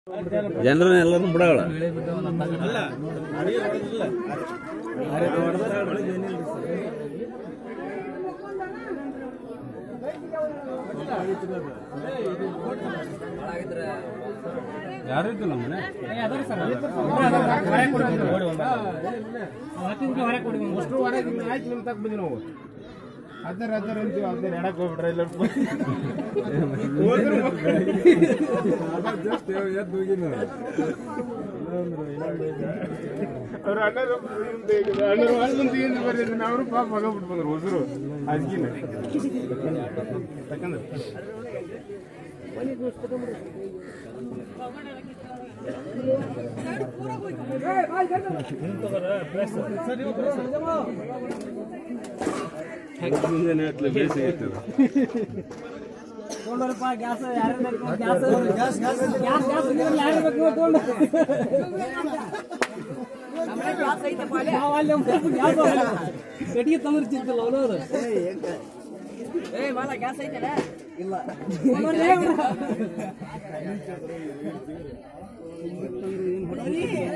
ಜನರನ್ನ ಎಲ್ಲರೂ ಬಿಡಗಳ ಯಾರು ಇದ್ದಿಲ್ಲ ಮನೆ ಅಷ್ಟು ಹೊರಗೆ ಆಯ್ತು ನಿಮ್ ತಕ್ಕ ಬಂದಿ ನಾವು ಅದರ ಅದರ ಅಂತೀವಿ ಅದನ್ನ ಎಡಕ್ ಹೋಗ್ಬಿಟ್ರೆ ಇಲ್ಲ ಅವ್ರ ಅಣ್ಣರು ಅಣ್ಣರು ಅಲ್ಲಿ ಮುಂದೆ ಏನು ಬರ್ತಿದ್ರು ಅವರು ಪಾಪ ಮಗ ಬಿಟ್ಟು ಬಂದ್ರು ಹೊಸರು ಅದಕ್ಕಿನ ಯಾಕಂದ್ರೆ ತೊಗೊಂಡ್ರಪ್ಪ ಗ್ಯಾಸ್ ಯಾರು ಬೇಕು gas gas gas gas gas ಯಾರು ಬೇಕು ತೊಗೊಂಡು ನಾವು ಅಲ್ಲಿ ಒಂದು ಸ್ವಲ್ಪ ಗ್ಯಾಸ್ ಕಟ್ಟಿಗೆ ತಂದಿರ್ತಿದ್ದಲ್ಲ ಅವನವ್ರು ಏ ಮಾಲ ಗ್ಯಾಸ್ ಐತಲ್ಲ ಇಲ್ಲ